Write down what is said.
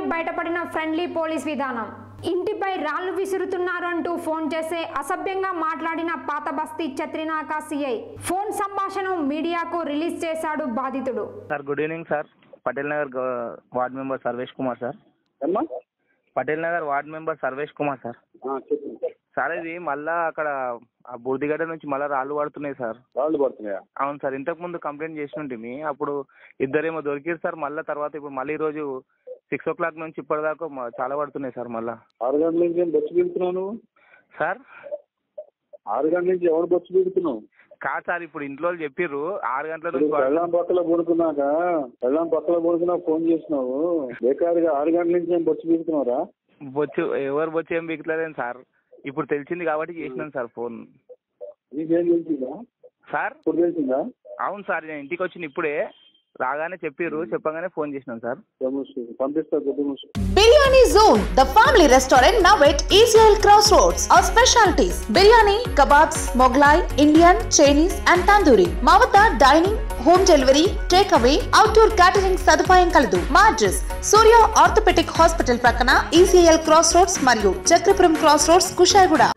బయటపడిన friendly police విధానం ఇంటిపై రాళ్లు విసురుతున్నారు అంటూ ఫోన్ చేసే అసభ్యంగా మాట్లాడిన పాత బస్తీ చత్రినాక సిఐ ఫోన్ సంభాషణ మీడియాకు రిలీజ్ చేశాడు బాధితుడు sir good evening sir Patel Nagar గ- ward member Sarvesh Kumar sir అమ్మా Patel Nagar ward member Sarvesh Kumar sir ఆ, చెప్పు సార్ ఇది మళ్ళా అక్కడ ఆ బుర్దిగడ్డ నుంచి మళ్ళీ రాళ్ళు పడుతున్నాయి సార్ రాళ్ళు పడుతున్నాయా అవును సార్ ఇంతకు ముందు కంప్లైంట్ చేసినట్టు అప్పుడు ఇద్దరేమో దొరికిరు సార్ మళ్ళీ తర్వాత ఇప్పుడు మళ్ళీ ఈరోజు సిక్స్ ఓ క్లాక్ నుంచి ఇప్పటిదాకా మ- చాలా పడుతున్నాయి సార్ మళ్ళా ఆరు గంటల నుంచి ఏం బొచ్చు పీకుతున్నావు నువ్వు సార్ ఆరు గంటల నుంచి ఎవరు బొచ్చు పీకుతున్నావు కాదు సార్ ఇప్పుడు ఇంట్లో వాళ్ళు చెప్పిర్రు ఆరు గంటల ఇప్పుడు నుంచి పెళ్ళాం పక్కల పడుకున్నాక పెళ్ళాం పక్కల పడుకున్నా ఫోన్ చేసినావు బేకారుగా ఆరు గంటల నుంచి ఏం బొచ్చు పీకుతున్నావురా బొచ్చు ఎవరు బొచ్చు ఏం బిగుతలేదని సార్ ఇప్పుడు తెలిసింది కాబట్టి చేసినాను సార్ ఫోన్ నీకేం తెలిసిందా సార్ ఇప్పుడు తెలిసిందా అవును సార్ నేను ఇంటికి వచ్చిన ఇప్పుడే రాగానే చెప్పిర్రు చెప్పగానే ఫోన్ చేసినాను సార్ మూసు పంపిస్తా గొప్ప మూసు biryani zone the family restaurant now at ECL cross roads our specialities biryani kebabs Mughlai Indian Chinese and tandoori మా వద్ద dining home delivery take away outdoor catering సదుపాయం కలదు మా అడ్రస్ సూర్య ఆర్థోపెటిక్ హాస్పిటల్ ప్రక్కన ఈసీఎల్ క్రాస్ రోడ్స్ మరియు చక్రపురం క్రాస్ రోడ్స్ కుషాయిగూడ